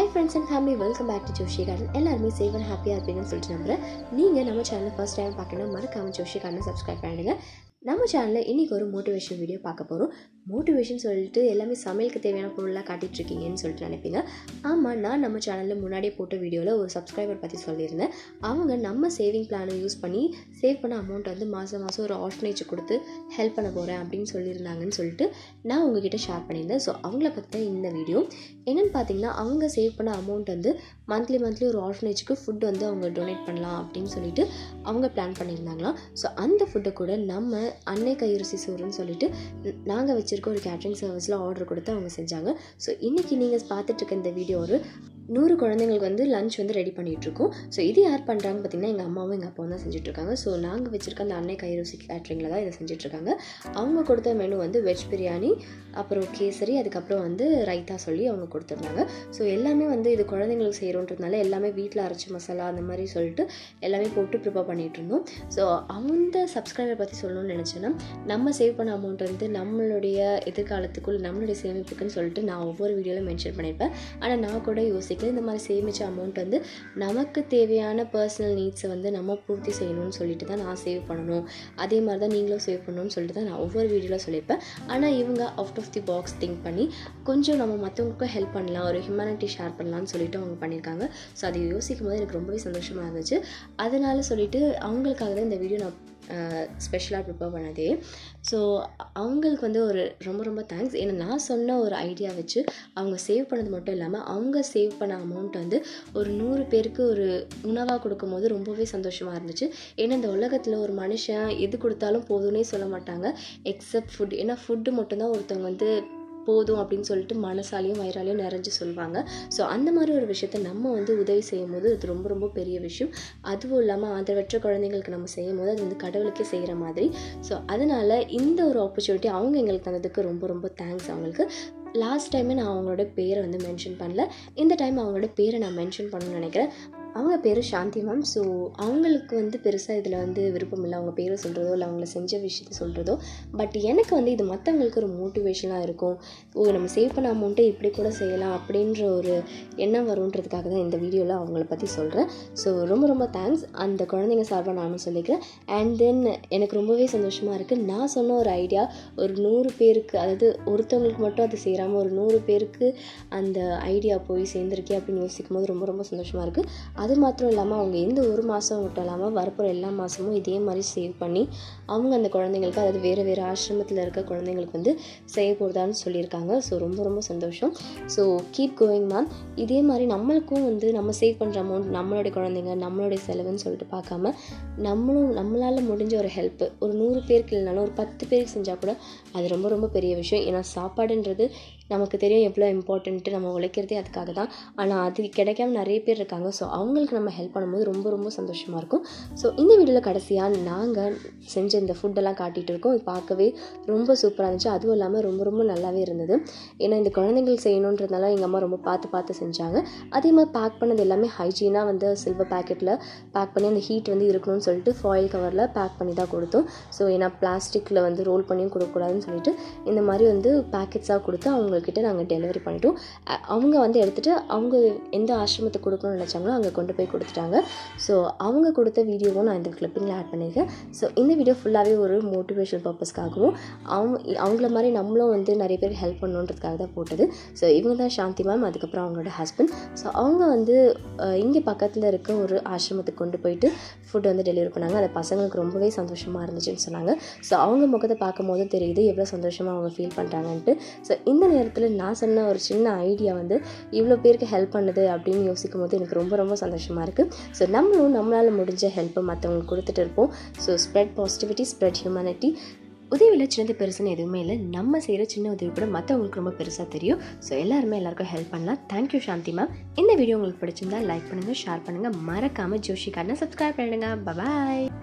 hi friends and family welcome back to Joshi garden எல்லாருமே safe and ஹாப்பியாக இருப்பீங்கன்னு சொல்லிட்டு நம்புறேன் நீங்கள் நம்ம சேனல் ஃபஸ்ட் டைம் பார்க்கணும் மறக்காம ஜோஷி கார்டனை சப்ஸ்கிரைப் பண்ணிடுங்க நம்ம சேனலில் இன்றைக்கி ஒரு மோட்டிவேஷன் வீடியோ பார்க்க போகிறோம் மோட்டிவேஷன் சொல்லிட்டு எல்லாமே சமையலுக்கு தேவையான பொருளாக காட்டிட்டு இருக்கீங்கன்னு சொல்லிட்டு நினைப்பீங்க ஆமாம் நான் நம்ம சேனலில் முன்னாடியே போட்ட வீடியோவில் ஒரு சப்ஸ்கிரைபர் பற்றி சொல்லியிருந்தேன் அவங்க நம்ம சேவிங் பிளானை யூஸ் பண்ணி சேவ் பண்ண அமௌண்ட் வந்து மாதம் மாதம் ஒரு ஆர்ஃபனேஜ் கொடுத்து ஹெல்ப் பண்ண போகிறேன் அப்படின்னு சொல்லியிருந்தாங்கன்னு சொல்லிட்டு நான் உங்ககிட்ட ஷேர் பண்ணியிருந்தேன் ஸோ அவங்கள பற்றி தான் இந்த வீடியோ என்னென்னு பார்த்தீங்கன்னா அவங்க சேவ் பண்ண அமௌண்ட் வந்து மந்த்லி மந்த்லி ஒரு ஆர்ஃபனேஜுக்கு ஃபுட் வந்து அவங்க டொனேட் பண்ணலாம் அப்படின்னு சொல்லிட்டு அவங்க பிளான் பண்ணியிருந்தாங்களாம் ஸோ அந்த ஃபுட்டை கூட நம்ம அன்னை கையரிசி சோறுன்னு சொல்லிட்டு நாங்கள் வச்சுருக்க ஒரு கேட்ரிங் சர்வீஸில் ஆர்டர் கொடுத்து அவங்க செஞ்சாங்க ஸோ இன்றைக்கி நீங்கள் பார்த்துட்டு இருக்க இந்த வீடியோ ஒரு நூறு குழந்தைங்களுக்கு வந்து லஞ்ச் வந்து ரெடி பண்ணிகிட்ருக்கோம் ஸோ இது யார் பண்ணுறாங்க பார்த்தீங்கன்னா எங்கள் அம்மாவும் எங்கள் அப்பாவும் தான் செஞ்சுட்ருக்காங்க ஸோ நாங்கள் வச்சுருக்க அந்த அன்னை கைரோசி கேட்ரிங்கில் தான் இதை செஞ்சிட்ருக்காங்க அவங்க கொடுத்த மெனு வந்து வெஜ் பிரியாணி அப்புறம் கேசரி அதுக்கப்புறம் வந்து ரைத்தா சொல்லி அவங்க கொடுத்துருந்தாங்க ஸோ எல்லாமே வந்து இது குழந்தைங்களுக்கு செய்கிறோன்றதுனால எல்லாமே வீட்டில் அரைச்ச மசாலா அந்த மாதிரி சொல்லிட்டு எல்லாமே போட்டு ப்ரிப்பேர் பண்ணிகிட்டு இருந்தோம் ஸோ அந்த சப்ஸ்கிரைபர் பற்றி சொல்லணும்னு நினச்சேன்னா நம்ம சேவ் பண்ண அமௌண்ட் வந்து நம்மளுடைய எதிர்காலத்துக்குள் நம்மளுடைய சேமிப்புக்குன்னு சொல்லிட்டு நான் ஒவ்வொரு வீடியோவில் மென்ஷன் பண்ணியிருப்பேன் ஆனால் நான் கூட யோசிக்கல இந்த மாதிரி சேமித்த அமௌண்ட் வந்து நமக்கு தேவையான பர்சனல் நீட்ஸை வந்து நம்ம பூர்த்தி செய்யணும்னு சொல்லிட்டு தான் நான் சேவ் பண்ணணும் அதே மாதிரி தான் நீங்களும் சேவ் பண்ணணும்னு சொல்லிட்டு தான் நான் ஒவ்வொரு வீடியோவில் சொல்லியிருப்பேன் ஆனால் இவங்க out of the box think பண்ணி கொஞ்சம் நம்ம மற்றவங்களுக்கும் ஹெல்ப் பண்ணலாம் ஒரு ஹியூமனிட்டி ஷேர் பண்ணலாம்னு சொல்லிட்டு அவங்க பண்ணியிருக்காங்க ஸோ அதை யோசிக்கும் போது எனக்கு ரொம்பவே சந்தோஷமாக இருந்துச்சு அதனால் சொல்லிட்டு அவங்களுக்காக தான் இந்த வீடியோ நான் ஸ்பெஷலாக ப்ரிப்பேர் பண்ணதே ஸோ அவங்களுக்கு வந்து ஒரு ரொம்ப ரொம்ப தேங்க்ஸ் ஏன்னா நான் சொன்ன ஒரு ஐடியா வச்சு அவங்க சேவ் பண்ணது மட்டும் இல்லாமல் அவங்க சேவ் பண்ண அமௌண்ட் வந்து ஒரு நூறு பேருக்கு ஒரு உணவாக கொடுக்கும்போது ரொம்பவே சந்தோஷமாக இருந்துச்சு ஏன்னா இந்த உலகத்தில் ஒரு மனுஷன் எது கொடுத்தாலும் போதும்னே சொல்ல மாட்டாங்க எக்ஸப்ட் ஃபுட் ஏன்னா ஃபுட்டு மட்டும்தான் ஒருத்தவங்க வந்து போதும் அப்படின்னு சொல்லிட்டு மனசாலையும் வயிறாலையும் நிறைஞ்சு சொல்லுவாங்க ஸோ அந்த மாதிரி ஒரு விஷயத்த நம்ம வந்து உதவி செய்யும் போது அது ரொம்ப ரொம்ப பெரிய விஷயம் அதுவும் இல்லாமல் ஆதரவற்ற குழந்தைங்களுக்கு நம்ம செய்யும் போது அது வந்து கடவுளுக்கே செய்கிற மாதிரி ஸோ அதனால் இந்த ஒரு ஆப்பர்ச்சுனிட்டி அவங்க எங்களுக்கு தந்ததுக்கு ரொம்ப ரொம்ப தேங்க்ஸ் அவங்களுக்கு லாஸ்ட் டைமே நான் அவங்களோட பேரை வந்து மென்ஷன் பண்ணல இந்த டைம் அவங்களோட பேரை நான் மென்ஷன் பண்ணணும்னு நினைக்கிறேன் அவங்க பேர் சாந்தி மேம் ஸோ அவங்களுக்கு வந்து பெருசாக இதில் வந்து விருப்பம் இல்லை அவங்க பேரை சொல்கிறதோ இல்லை அவங்கள செஞ்ச விஷயத்த சொல்கிறதோ பட் எனக்கு வந்து இது மற்றவங்களுக்கு ஒரு மோட்டிவேஷனாக இருக்கும் ஓ நம்ம சேவ் பண்ண அமௌண்ட்டை இப்படி கூட செய்யலாம் அப்படின்ற ஒரு எண்ணம் வருன்றதுக்காக தான் இந்த வீடியோவில் அவங்கள பற்றி சொல்கிறேன் ஸோ ரொம்ப ரொம்ப தேங்க்ஸ் அந்த குழந்தைங்க சார்பாக நானும் சொல்லிக்கிறேன் அண்ட் தென் எனக்கு ரொம்பவே சந்தோஷமாக இருக்குது நான் சொன்ன ஒரு ஐடியா ஒரு நூறு பேருக்கு அதாவது ஒருத்தவங்களுக்கு மட்டும் அது செய்கிறாமல் ஒரு நூறு பேருக்கு அந்த ஐடியா போய் சேர்ந்துருக்கே அப்படின்னு யோசிக்கும் போது ரொம்ப ரொம்ப சந்தோஷமாக இருக்குது அது மாத்திரம் இல்லாமல் அவங்க எந்த ஒரு மாதம் மட்டும் இல்லாமல் வரப்போகிற எல்லா மாதமும் இதே மாதிரி சேவ் பண்ணி அவங்க அந்த குழந்தைங்களுக்கு அதாவது வேறு வேறு ஆசிரமத்தில் இருக்க குழந்தைங்களுக்கு வந்து செய்ய போகிறதான்னு சொல்லியிருக்காங்க ஸோ ரொம்ப ரொம்ப சந்தோஷம் ஸோ கீப் கோயிங் மேம் இதே மாதிரி நம்மளுக்கும் வந்து நம்ம சேவ் பண்ணுற அமௌண்ட் நம்மளுடைய குழந்தைங்க நம்மளுடைய செலவுன்னு சொல்லிட்டு பார்க்காம நம்மளும் நம்மளால் முடிஞ்ச ஒரு ஹெல்ப்பு ஒரு நூறு பேருக்கு இல்லைனாலும் ஒரு பத்து பேருக்கு செஞ்சால் கூட அது ரொம்ப ரொம்ப பெரிய விஷயம் ஏன்னா சாப்பாடுன்றது நமக்கு தெரியும் எவ்வளோ இம்பார்ட்டண்ட்டு நம்ம உழைக்கிறதே அதுக்காக தான் ஆனால் அது கிடைக்காம நிறைய பேர் இருக்காங்க ஸோ அவங்களுக்கு நம்ம ஹெல்ப் பண்ணும்போது ரொம்ப ரொம்ப சந்தோஷமாக இருக்கும் ஸோ இந்த வீடியோவில் கடைசியாக நாங்கள் செஞ்ச இந்த ஃபுட்டெல்லாம் காட்டிகிட்டு இருக்கோம் இது பார்க்கவே ரொம்ப சூப்பராக இருந்துச்சு அதுவும் இல்லாமல் ரொம்ப ரொம்ப நல்லாவே இருந்தது ஏன்னா இந்த குழந்தைங்களுக்கு செய்யணுன்றதுனால எங்கள் அம்மா ரொம்ப பார்த்து பார்த்து செஞ்சாங்க அதே மாதிரி பேக் பண்ணது எல்லாமே ஹைஜீனாக வந்து சில்வர் பேக்கெட்டில் பேக் பண்ணி அந்த ஹீட் வந்து இருக்கணும்னு சொல்லிட்டு ஃபாயில் கவரில் பேக் பண்ணி தான் கொடுத்தோம் ஸோ ஏன்னா பிளாஸ்டிக்கில் வந்து ரோல் பண்ணியும் கொடுக்கக்கூடாதுன்னு சொல்லிட்டு இந்த மாதிரி வந்து பேக்கெட்ஸாக கொடுத்து அவங்கக்கிட்ட நாங்கள் டெலிவரி பண்ணிட்டோம் அவங்க வந்து எடுத்துகிட்டு அவங்க எந்த ஆசிரமத்துக்கு கொடுக்கணும்னு நினச்சாங்களோ அங்கே கொண்டு போய் கொடுத்துட்டாங்க ஸோ அவங்க கொடுத்த வீடியோவும் நான் இந்த கிளிப்பிங்கில் ஆட் பண்ணியிருக்கேன் ஸோ இந்த வீடியோ ஃபுல்லாகவே ஒரு மோட்டிவேஷன் பர்பஸ்க்காகவும் அவங்க அவங்கள மாதிரி நம்மளும் வந்து நிறைய பேர் ஹெல்ப் பண்ணணுன்றதுக்காக தான் போட்டது ஸோ இவங்க தான் சாந்தி மேம் அதுக்கப்புறம் அவங்களோட ஹஸ்பண்ட் ஸோ அவங்க வந்து இங்கே பக்கத்தில் இருக்க ஒரு ஆசிரமத்துக்கு கொண்டு போயிட்டு ஃபுட் வந்து டெலிவரி பண்ணாங்க அந்த பசங்களுக்கு ரொம்பவே சந்தோஷமாக இருந்துச்சுன்னு சொன்னாங்க ஸோ அவங்க முகத்தை பார்க்கும் போது தெரியுது எவ்வளோ சந்தோஷமாக அவங்க ஃபீல் பண்ணுறாங்கன்ட்டு ஸோ இந்த நேரத்தில் நான் சொன்ன ஒரு சின்ன ஐடியா வந்து இவ்வளோ பேருக்கு ஹெல்ப் பண்ணுது அப்படின்னு யோசிக்கும் போது எனக்கு ரொம்ப ரொம்ப சந்தோஷமாக இருக்குது ஸோ நம்மளும் நம்மளால் முடிஞ்ச ஹெல்ப்பை மற்றவங்களுக்கு கொடுத்துட்டு இருப்போம் so spread positivity spread humanity உதவியில் சின்னது பெருசுன்னு எதுவுமே இல்லை நம்ம செய்கிற சின்ன உதவி கூட மற்றவங்களுக்கு ரொம்ப பெருசாக தெரியும் ஸோ எல்லாருமே எல்லாருக்கும் ஹெல்ப் பண்ணலாம் தேங்க்யூ சாந்தி மேம் இந்த வீடியோ உங்களுக்கு பிடிச்சிருந்தா லைக் பண்ணுங்கள் ஷேர் பண்ணுங்கள் மறக்காமல் ஜோஷி கார்டனை சப்ஸ்கிரைப் பண்ணிடுங்க பாய்